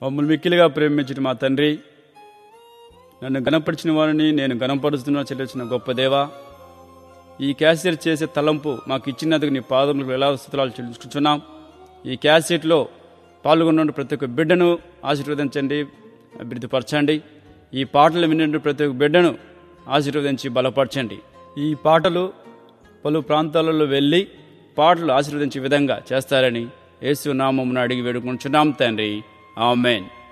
మమ్మల్ని మిక్కిలిగా ప్రేమించిన మా తండ్రి నన్ను గణపరిచిన వారిని నేను గణపరుస్తున్నా చెల్లించిన గొప్ప దేవా ఈ క్యాసెట్ చేసే తలంపు మాకు ఇచ్చినందుకు నీ పాదములకు ఎలా స్థుతులు చెల్లించుకుంటున్నాం ఈ క్యాసెట్లో పాల్గొన్న ప్రతి ఒక్క బిడ్డను ఆశీర్వదించండి అభివృద్ధిపరచండి ఈ పాటలు విన్న ప్రతి ఒక్క బిడ్డను ఆశీర్వదించి బలపరచండి ఈ పాటలు పలు ప్రాంతాలలో వెళ్ళి పాటలు ఆశీర్వదించే విధంగా చేస్తారని యేసు నామమును అడిగి వేడుకుంటున్నాం తండ్రి ఆమెన్